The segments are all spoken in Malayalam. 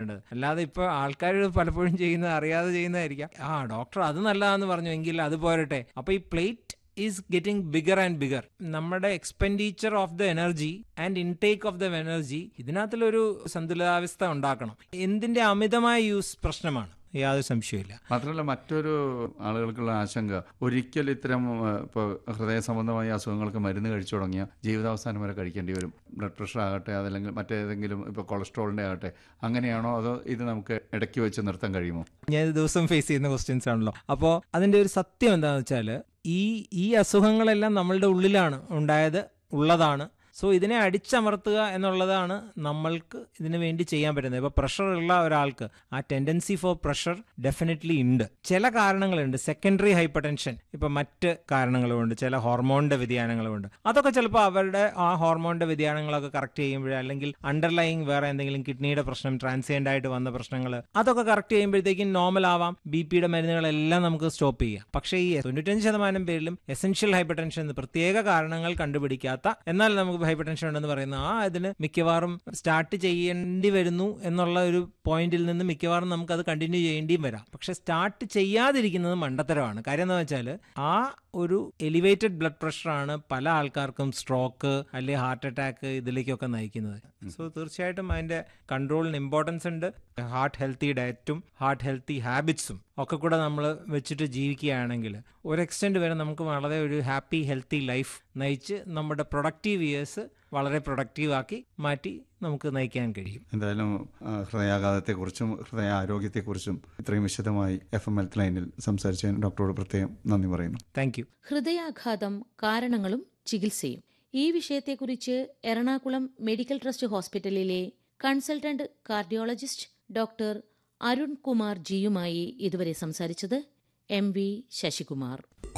മനസ്സിലാക്കേണ്ടത് അല്ലാതെ ഇപ്പോൾ ആൾക്കാർ പലപ്പോഴും ചെയ്യുന്നത് അറിയാതെ ചെയ്യുന്നതായിരിക്കാം ആ ഡോക്ടർ അത് നല്ലതാന്ന് പറഞ്ഞു എങ്കിൽ അത് പോരട്ടെ അപ്പോൾ ഈ plate is getting bigger and bigger നമ്മുടെ expenditure of the energy and intake of the energy ഇതിനകത്തിലൊരു സന്തുലിതാവസ്ഥ ഉണ്ടാക്കണം എന്തിന്റെ അമിതമായ യൂസ് പ്രശ്നമാണ് യാതൊരു സംശയമില്ല മാത്രമല്ല മറ്റൊരു ആളുകൾക്കുള്ള ആശങ്ക ഒരിക്കൽ ഇത്തരം ഇപ്പോൾ ഹൃദയ സംബന്ധമായ അസുഖങ്ങൾക്ക് മരുന്ന് കഴിച്ചു തുടങ്ങിയ ജീവിതാവസാനം വരെ കഴിക്കേണ്ടി വരും ബ്ലഡ് പ്രഷർ ആകട്ടെ അതല്ലെങ്കിൽ മറ്റേതെങ്കിലും ഇപ്പോൾ കൊളസ്ട്രോളിൻ്റെ ആകട്ടെ അങ്ങനെയാണോ അതോ ഇത് നമുക്ക് ഇടയ്ക്ക് വെച്ച് നിർത്താൻ കഴിയുമോ ഞാൻ ഇത് ദിവസം ഫേസ് ചെയ്യുന്ന ക്വസ്റ്റ്യൻസ് ആണല്ലോ അപ്പോൾ അതിന്റെ ഒരു സത്യം എന്താണെന്ന് വെച്ചാൽ ഈ ഈ അസുഖങ്ങളെല്ലാം നമ്മളുടെ ഉള്ളിലാണ് ഉണ്ടായത് ഉള്ളതാണ് സോ ഇതിനെ അടിച്ചമർത്തുക എന്നുള്ളതാണ് നമ്മൾക്ക് ഇതിനു വേണ്ടി ചെയ്യാൻ പറ്റുന്നത് ഇപ്പോൾ പ്രഷർ ഉള്ള ഒരാൾക്ക് ആ ടെൻഡൻസി ഫോർ പ്രഷർ ഡെഫിനറ്റ്ലി ഉണ്ട് ചില കാരണങ്ങളുണ്ട് സെക്കൻഡറി ഹൈപ്പർ ടെൻഷൻ ഇപ്പം മറ്റ് കാരണങ്ങളുമുണ്ട് ചില ഹോർമോണിന്റെ വ്യതിയാനങ്ങളുമുണ്ട് അതൊക്കെ ചിലപ്പോൾ അവരുടെ ആ ഹോർമോണിന്റെ വ്യതിയാനങ്ങളൊക്കെ കറക്റ്റ് ചെയ്യുമ്പോഴേ അല്ലെങ്കിൽ അണ്ടർലൈങ് വേറെ എന്തെങ്കിലും കിഡ്നിയുടെ പ്രശ്നം ട്രാൻസിയൻ്റ് ആയിട്ട് വന്ന പ്രശ്നങ്ങൾ അതൊക്കെ കറക്റ്റ് ചെയ്യുമ്പോഴത്തേക്കും നോർമൽ ആവാം ബി പിയുടെ മരുന്നുകളെല്ലാം നമുക്ക് സ്റ്റോപ്പ് ചെയ്യാം പക്ഷേ ഈ തൊണ്ണൂറ്റഞ്ച് ശതമാനം പേരിലും എസെൻഷ്യൽ ഹൈപ്പർ ടെൻഷൻ എന്ന് പ്രത്യേക കാരണങ്ങൾ കണ്ടുപിടിക്കാത്ത എന്നാൽ നമുക്ക് ഹൈപ്പർ ടെൻഷൻ ഉണ്ടെന്ന് പറയുന്ന ആ ഇതിന് മിക്കവാറും സ്റ്റാർട്ട് ചെയ്യേണ്ടി വരുന്നു എന്നുള്ള ഒരു പോയിന്റിൽ നിന്ന് മിക്കവാറും നമുക്ക് അത് കണ്ടിന്യൂ ചെയ്യേണ്ടിയും വരാം പക്ഷെ സ്റ്റാർട്ട് ചെയ്യാതിരിക്കുന്നത് മണ്ടത്തരമാണ് കാര്യം എന്താ വെച്ചാൽ ആ ഒരു എലിവേറ്റഡ് ബ്ലഡ് പ്രഷറാണ് പല ആൾക്കാർക്കും സ്ട്രോക്ക് അല്ലെങ്കിൽ ഹാർട്ട് അറ്റാക്ക് ഇതിലേക്കൊക്കെ നയിക്കുന്നത് സോ തീർച്ചയായിട്ടും അതിന്റെ കൺട്രോളിന് ഇമ്പോർട്ടൻസ് ഉണ്ട് ഹാർട്ട് ഹെൽത്തി ഡയറ്റും ഹാർട്ട് ഹെൽത്തി ഹാബിറ്റ്സും ഒക്കെ കൂടെ നമ്മൾ വെച്ചിട്ട് ജീവിക്കുകയാണെങ്കിൽ ഒരു എക്സ്റ്റെൻഡ് വരെ നമുക്ക് വളരെ ഒരു ഹാപ്പി ഹെൽത്തി ലൈഫ് നയിച്ച് നമ്മുടെ പ്രൊഡക്റ്റീവ് ഇയേഴ്സ് വളരെ പ്രൊഡക്റ്റീവ് ആക്കി മാറ്റി നമുക്ക് നയിക്കാൻ കഴിയും എന്തായാലും ആ, ഹൃദയാഘാതത്തെക്കുറിച്ചും ഹൃദയ ആരോഗ്യത്തെക്കുറിച്ചും ഇത്രയും വിശദമായി എഫ് എം ഹെൽത്ത് ലൈനിൽ സംസാരിച്ചതിന് ഡോക്ടറോട് പ്രത്യേകം നന്ദി പറയുന്നു താങ്ക് യു ഹൃദയാഘാതം കാരണങ്ങളും ചികിത്സയും ഈ വിഷയത്തെക്കുറിച്ച് എറണാകുളം മെഡിക്കൽ ട്രസ്റ്റ് ഹോസ്പിറ്റലിലെ consultant cardiologist doctor Arun Kumar ജിയുമായി ഇതുവരെ സംസാരിച്ചത് M V Sasikumar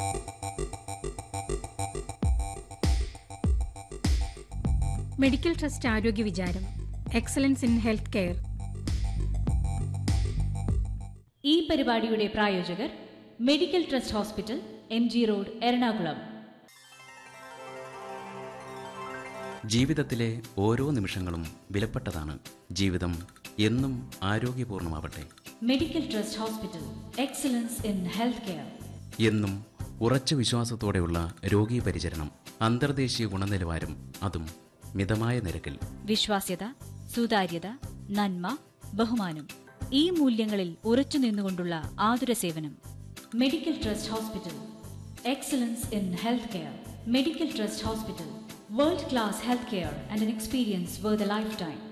medical trust ആരോഗ്യ വിചാരം എക്സലൻസ് ഇൻ ഹെൽത്ത് കെയർ ഈ പരിപാടിയുടെ പ്രായോജകർ medical trust hospital M G road Ernakulam ജീവിതത്തിലെ ഓരോ നിമിഷങ്ങളും വിലപ്പെട്ടതാണ് ജീവിതം എന്നും ആരോഗ്യപൂർണമാവട്ടെ medical trust hospital excellence in health care എന്നും ഉറച്ച വിശ്വാസത്തോടെയുള്ള രോഗീ പരിചരണം അന്തർദേശീയ ഗുണനിലവാരം അതും മിതമായ നിരക്കിൽ വിശ്വാസ്യത സുതാര്യത നന്മ ബഹുമാനം ഈ മൂല്യങ്ങളിൽ ഉറച്ചു നിന്നുകൊണ്ടുള്ള ആതുര സേവനം medical trust hospital excellence in health care medical trust hospital world class health care and an experience where the life time